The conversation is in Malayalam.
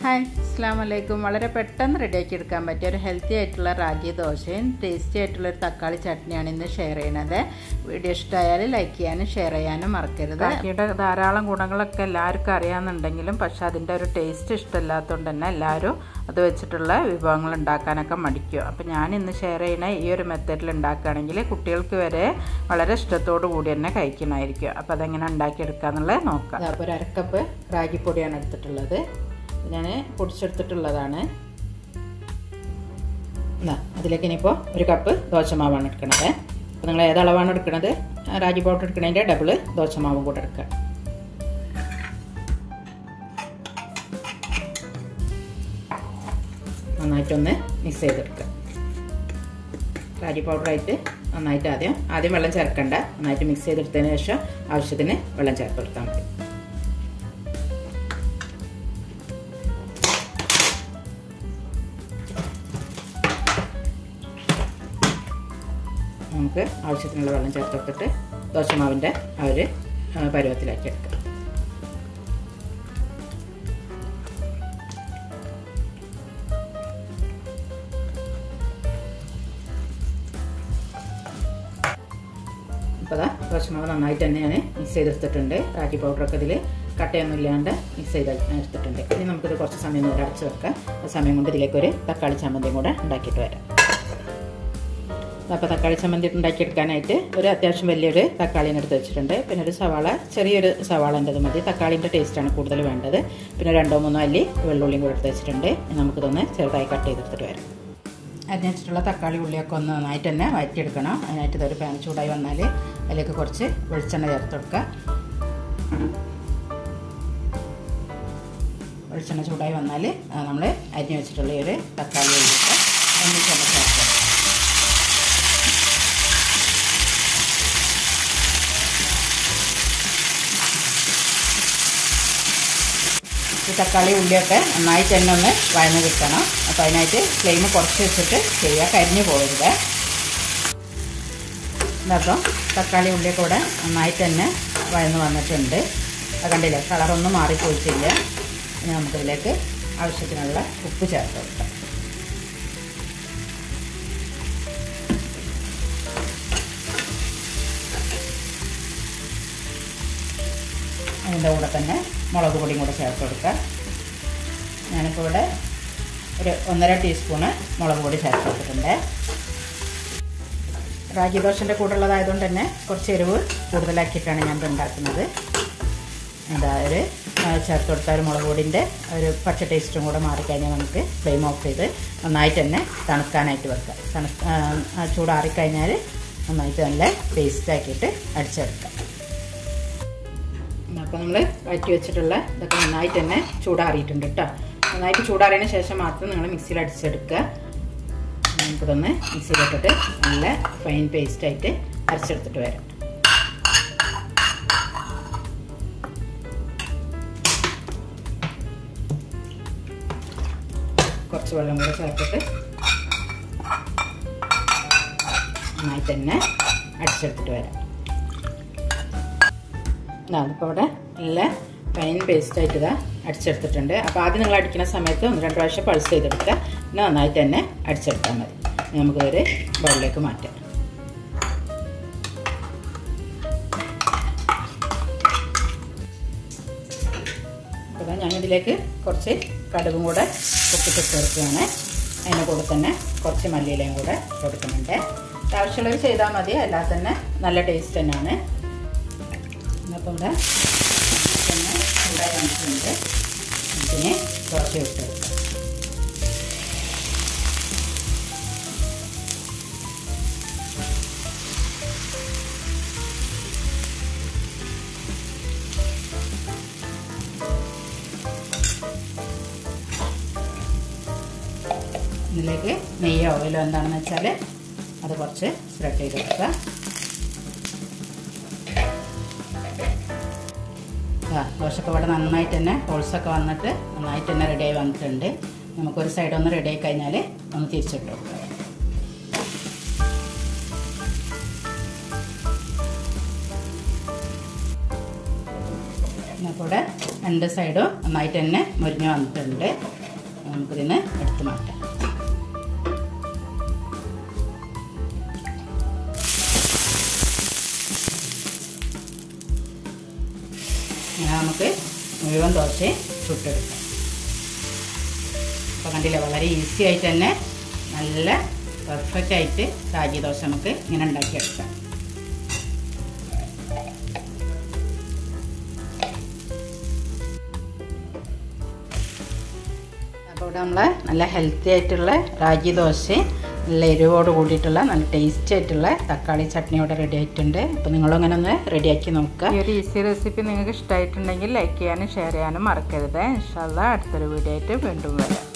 ഹായ് അസ്സാം വലൈക്കും വളരെ പെട്ടെന്ന് റെഡിയാക്കി എടുക്കാൻ പറ്റിയ ഒരു ഹെൽത്തി ആയിട്ടുള്ള റാഗി ദോശയും ടേസ്റ്റി ആയിട്ടുള്ള ഒരു തക്കാളി ചട്നിയാണ് ഇന്ന് ഷെയർ ചെയ്യുന്നത് വീഡിയോ ഇഷ്ടമായാൽ ലൈക്ക് ചെയ്യാനും ഷെയർ ചെയ്യാനും മറക്കരുത് റാഗിയുടെ ധാരാളം ഗുണങ്ങളൊക്കെ എല്ലാവർക്കും അറിയാമെന്നുണ്ടെങ്കിലും പക്ഷെ അതിൻ്റെ ഒരു ടേസ്റ്റ് ഇഷ്ടമില്ലാത്തതുകൊണ്ട് തന്നെ എല്ലാവരും അത് വെച്ചിട്ടുള്ള വിഭവങ്ങൾ ഉണ്ടാക്കാനൊക്കെ മടിക്കും അപ്പോൾ ഞാൻ ഇന്ന് ഷെയർ ചെയ്യുന്ന ഈ ഒരു മെത്തേഡിൽ ഉണ്ടാക്കുകയാണെങ്കിൽ കുട്ടികൾക്ക് വരെ വളരെ ഇഷ്ടത്തോടു കൂടി തന്നെ കഴിക്കണമായിരിക്കും അപ്പോൾ അതെങ്ങനെ ഉണ്ടാക്കിയെടുക്കുക എന്നുള്ളത് നോക്കാം അപ്പോൾ ഒരു അരക്കപ്പ് റാഗിപ്പൊടിയാണ് എടുത്തിട്ടുള്ളത് ഞാൻ പൊടിച്ചെടുത്തിട്ടുള്ളതാണ് എന്നാ അതിലേക്ക് ഇനിയിപ്പോൾ ഒരു കപ്പ് ദോശമാവാണ് എടുക്കണത് അപ്പോൾ നിങ്ങൾ ഏത് അളവാണ് എടുക്കുന്നത് റാഗി പൗഡർ എടുക്കണതിൻ്റെ ഡബിള് ദോശമാവും കൂടെ എടുക്കുക നന്നായിട്ടൊന്ന് മിക്സ് ചെയ്തെടുക്കുക റാഗി പൗഡറായിട്ട് നന്നായിട്ട് ആദ്യം ആദ്യം വെള്ളം ചേർക്കണ്ട നന്നായിട്ട് മിക്സ് ചെയ്തെടുത്തതിന് ശേഷം ആവശ്യത്തിന് വെള്ളം ചേർത്ത് കൊടുത്താൽ മതി നമുക്ക് ആവശ്യത്തിനുള്ള വെള്ളം ചേർത്തെടുത്തിട്ട് ദോശമാവിൻ്റെ ആ ഒരു പരുവത്തിലാക്കി എടുക്കാം അപ്പോൾ അതാ ദോശമാവ് നന്നായിട്ട് തന്നെ ഞാൻ മിക്സ് ചെയ്തെടുത്തിട്ടുണ്ട് റാഗി പൗഡറൊക്കെ ഇതിൽ കട്ടയൊന്നും ഇല്ലാണ്ട് മിക്സ് ചെയ്ത് എടുത്തിട്ടുണ്ട് ഇനി നമുക്കിത് കുറച്ച് സമയം കൂടെ അടച്ച് വെക്കാം ആ സമയം കൊണ്ട് ഇതിലേക്ക് ഒരു തക്കാളി ചമ്മന്തിയും കൂടെ ഉണ്ടാക്കിയിട്ട് വരാം അപ്പോൾ തക്കാളി ചമ്മന്തി ഉണ്ടാക്കിയെടുക്കാനായിട്ട് ഒരു അത്യാവശ്യം വലിയൊരു തക്കാളിനെ എടുത്ത് വെച്ചിട്ടുണ്ട് പിന്നെ ഒരു സവാള ചെറിയൊരു സവാളൻ്റെത് മതി തക്കാളിൻ്റെ ടേസ്റ്റാണ് കൂടുതൽ വേണ്ടത് പിന്നെ രണ്ടോ മൂന്നോ അല്ലി വെള്ളുള്ളിയും കൂടെ എടുത്ത് വെച്ചിട്ടുണ്ട് നമുക്കിതൊന്ന് ചെറുതായി കട്ട് ചെയ്തെടുത്തിട്ട് വരാം അരിഞ്ഞ് വെച്ചിട്ടുള്ള തക്കാളി ഉള്ളിയൊക്കെ ഒന്ന് നന്നായിട്ട് തന്നെ വഴറ്റിയെടുക്കണം അതിനായിട്ട് ഇതൊരു പാൻ ചൂടായി വന്നാൽ അതിലേക്ക് കുറച്ച് വെളിച്ചെണ്ണ ചേർത്ത് കൊടുക്കുക വെളിച്ചെണ്ണ ചൂടായി വന്നാൽ നമ്മൾ അരിഞ്ഞ് വെച്ചിട്ടുള്ള ഈ ഒരു തക്കാളി ഉള്ളിയൊക്കെ ഒന്നിച്ചൊന്ന് ചേർത്ത് ഈ തക്കാളി ഉള്ളിയൊക്കെ നന്നായിട്ട് തന്നെ ഒന്ന് വഴന്ന് കിട്ടണം അപ്പോൾ അതിനായിട്ട് ഫ്ലെയിം കുറച്ച് വെച്ചിട്ട് ചെയ്യുക കരിഞ്ഞു പോകരുത് ഇതപ്പം തക്കാളി ഉള്ളിയൊക്കെ ഇവിടെ നന്നായിട്ട് തന്നെ വഴന്ന് വന്നിട്ടുണ്ട് അത് കണ്ടില്ലേ കളറൊന്നും മാറിപ്പോയിട്ടില്ല ഇനി നമുക്കിതിലേക്ക് ആവശ്യത്തിനുള്ള ഉപ്പ് ചേർത്ത് കൊടുക്കാം അതിൻ്റെ കൂടെ തന്നെ മുളക് പൊടിയും കൂടെ ചേർത്ത് കൊടുക്കുക ഞാനിപ്പോൾ ഇവിടെ ഒരു ഒന്നര ടീസ്പൂണ് മുളക് പൊടി ചേർത്ത് കൊടുത്തിട്ടുണ്ട് റാഗി ദോശൻ്റെ കൂടെ ഉള്ളതായതുകൊണ്ട് തന്നെ കുറച്ച് എരിവ് കൂടുതലാക്കിയിട്ടാണ് ഞാൻ ഇത് ഉണ്ടാക്കുന്നത് എന്താ ഒരു ചേർത്ത് കൊടുത്ത ഒരു മുളക് പൊടിൻ്റെ ഒരു പച്ച ടേസ്റ്റും കൂടെ മാറിക്കഴിഞ്ഞാൽ നമുക്ക് ഫ്ലെയിം ഓഫ് ചെയ്ത് നന്നായിട്ട് തന്നെ തണുക്കാനായിട്ട് വെക്കാം തണു ചൂടാറിക്കഴിഞ്ഞാൽ നന്നായിട്ട് നല്ല പേസ്റ്റ് ആക്കിയിട്ട് അടിച്ചെടുക്കാം അപ്പോൾ നമ്മൾ വഴറ്റി വെച്ചിട്ടുള്ള ഇതൊക്കെ നന്നായിട്ട് തന്നെ ചൂടാറിയിട്ടുണ്ട് കേട്ടോ നന്നായിട്ട് ചൂടാറിയതിന് ശേഷം മാത്രം നിങ്ങൾ മിക്സിയിൽ അടിച്ചെടുക്കുക നമുക്കിതൊന്ന് മിക്സിയിലിട്ടിട്ട് നല്ല ഫൈൻ പേസ്റ്റായിട്ട് അരച്ചെടുത്തിട്ട് വരാം കുറച്ച് വെള്ളം കൂടെ ചേർത്തിട്ട് നന്നായിട്ട് തന്നെ അടിച്ചെടുത്തിട്ട് വരാം അതിപ്പോൾ ഇവിടെ നല്ല ഫൈൻ പേസ്റ്റ് ആയിട്ട് ഇതാ അടിച്ചെടുത്തിട്ടുണ്ട് അപ്പോൾ ആദ്യം നിങ്ങൾ അടിക്കുന്ന സമയത്ത് ഒന്ന് രണ്ട് പ്രാവശ്യം പൾസ് ചെയ്തെടുക്കുക പിന്നെ നന്നായിട്ട് തന്നെ അടിച്ചെടുത്താൽ മതി നമുക്കൊരു ബൗളിലേക്ക് മാറ്റാം അപ്പോൾ ഞാനിതിലേക്ക് കുറച്ച് കടുകും കൂടെ പൊട്ടിട്ട് ചേർക്കുകയാണ് അതിൻ്റെ കൂടെ തന്നെ കുറച്ച് മല്ലിയിലയും കൂടെ കൊടുക്കുന്നുണ്ട് ആവശ്യമുള്ളവർ ചെയ്താൽ മതി അല്ലാതെ തന്നെ നല്ല ടേസ്റ്റ് തന്നെയാണ് അപ്പോൾ ഇവിടെ തന്നെ ചൂടായി വന്നിട്ടുണ്ട് ഇതിനെ ദോശ ഇട്ട് ഇതിലേക്ക് നെയ്യോ ഓയിലോ എന്താണെന്ന് വെച്ചാൽ അത് കുറച്ച് സ്പ്രെഡ് ചെയ്ത് കൊടുക്കുക ദോശയൊക്കെ ഇവിടെ നന്നായിട്ട് തന്നെ ഹോൾസൊക്കെ വന്നിട്ട് നന്നായിട്ട് തന്നെ റെഡിയായി വന്നിട്ടുണ്ട് നമുക്കൊരു സൈഡ് ഒന്ന് റെഡി ആയി കഴിഞ്ഞാൽ ഒന്ന് തിരിച്ചിട്ട് കൊടുക്കാം കൂടെ രണ്ട് സൈഡും നന്നായിട്ട് തന്നെ മുരിഞ്ഞ് വന്നിട്ടുണ്ട് നമുക്കിതിന് എടുത്ത് മാറ്റാം ഇങ്ങനെ നമുക്ക് മുഴുവൻ ദോശയും ചുട്ടെടുക്കാം അപ്പോൾ കണ്ടില്ലേ വളരെ ഈസി ആയിട്ട് തന്നെ നല്ല പെർഫെക്റ്റ് ആയിട്ട് രാജി ദോശ നമുക്ക് ഇങ്ങനെ ഉണ്ടാക്കിയെടുക്കാം അപ്പോൾ ഇവിടെ നമ്മൾ നല്ല ഹെൽത്തി ആയിട്ടുള്ള രാഗി ദോശയും നല്ല എരിവോട് കൂടിയിട്ടുള്ള നല്ല ടേസ്റ്റി ആയിട്ടുള്ള തക്കാളി ചട്നി ഇവിടെ റെഡി ആയിട്ടുണ്ട് അപ്പോൾ നിങ്ങളും അങ്ങനെ ഒന്ന് റെഡിയാക്കി നോക്കുക ഈ ഒരു ഈസി റെസിപ്പി നിങ്ങൾക്ക് ഇഷ്ടമായിട്ടുണ്ടെങ്കിൽ ലൈക്ക് ചെയ്യാനും ഷെയർ ചെയ്യാനും മറക്കരുത് ഇൻഷാല്ല അടുത്തൊരു വീഡിയോ ആയിട്ട് വീണ്ടും വരാം